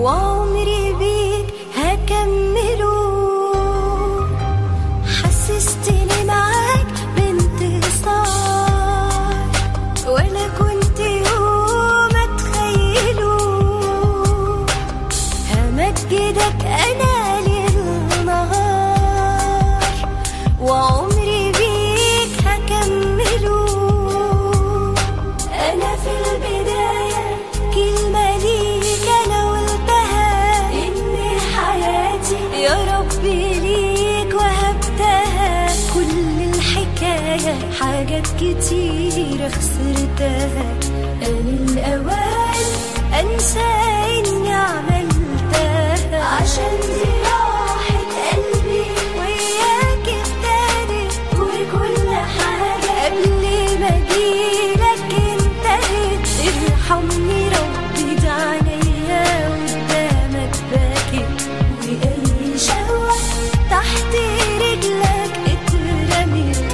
وعمري بيك هكمله حسستني معاك بانتصار ولا كنت يوم اتخيله همجدك انا ليل نهار وعمري بيك هكمله انا في البدايه كلمه ليك انا قلتها ان حياتي يا ربي ليك وهبتها كل الحكايه حاجات كتير خسرتها أنا الأوان أنسى إني عملتها عشان دي راحة قلبي وياك ابتدت وكل حاجة قبل ما أجيلك انتهت ارحمني ربي ده عليا قدامك باكت وأي شهوة تحت رجلك اترمت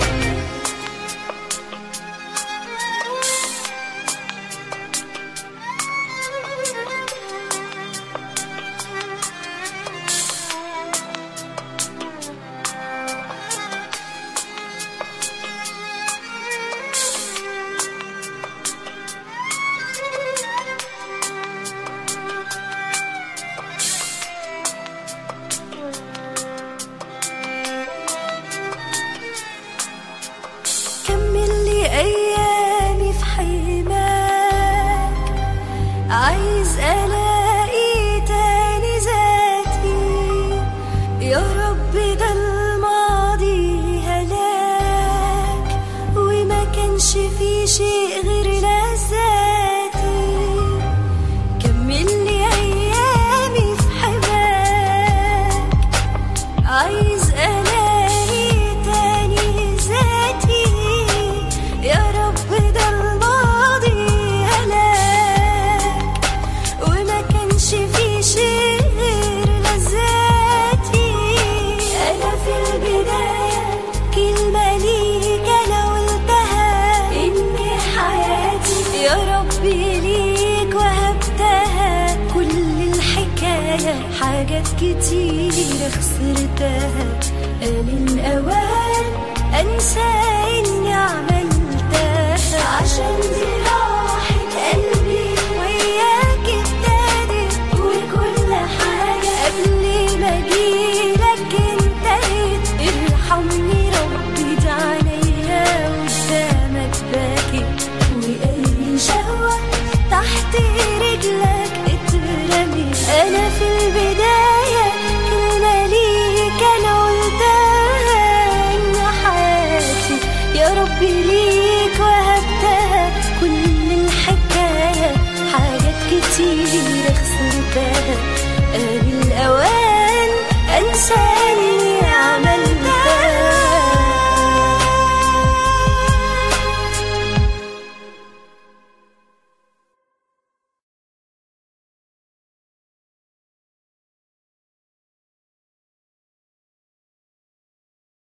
كمل لي ايامي في حماك عايز الاقي تاني ذاتي يا رب ده الماضي هلاك وما كانش في شيء غير لذاتي كمل لي ايامي في حماك عايز الاقي تاني ذاتي يا رب ده الماضي هلاك وما كانش في شيء غير لذاتي انا في البدايه كلمه ليك انا قلتها ان حياتي يا ربي ليك وهبتها كل الحكايه حاجات كتير خسرتها أنا الأوان أنسى إني عملت